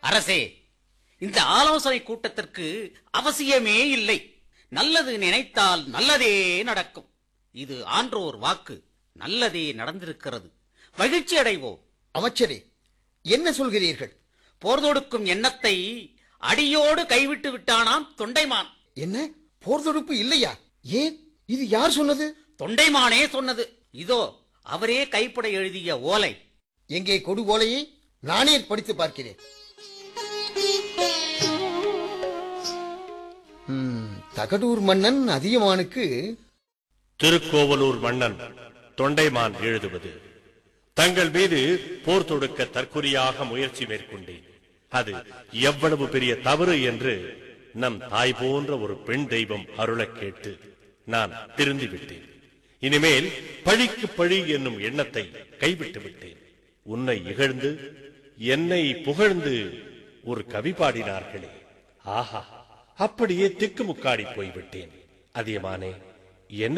அரசே இந்த ஆலோசனை கூட்டத்திற்கு அவசியமே இல்லை நல்லது நினைத்தால் நல்லதே நடக்கும் இது ஆன்றோர் வாக்கு நல்லதே நடந்திருக்கிறது மகிழ்ச்சி அடைவோம் அமைச்சரே என்ன சொல்கிறீர்கள் போர் தொடுக்கும் எண்ணத்தை அடியோடு கைவிட்டு விட்டானாம் தொண்டைமான் என்ன போர் தொடுப்பு இல்லையா ஏன் இது யார் சொன்னது தொண்டைமானே சொன்னது இதோ அவரே கைப்பட எழுதிய ஓலை எங்கே கொடு ஓலையை நானே படித்து பார்க்கிறேன் ம், தகடூர் மன்னன் அதியமானுக்கு திருக்கோவலூர் மன்னன் தொண்டைமான் எழுதுவது தங்கள் மீது போர் தொடுக்க தற்குறியாக முயற்சி மேற்கொண்டேன் அது எவ்வளவு பெரிய தவறு என்று நம் தாய் போன்ற ஒரு பெண் தெய்வம் அருளக் கேட்டு நான் திருந்தி விட்டேன் இனிமேல் பழிக்கு பழி என்னும் எண்ணத்தை கைவிட்டு விட்டேன் உன்னை இகழ்ந்து என்னை புகழ்ந்து ஒரு கவி பாடினார்களே ஆஹா அப்படியே திக்குமுக்காடி போய்விட்டேன் அதியமானே என்ன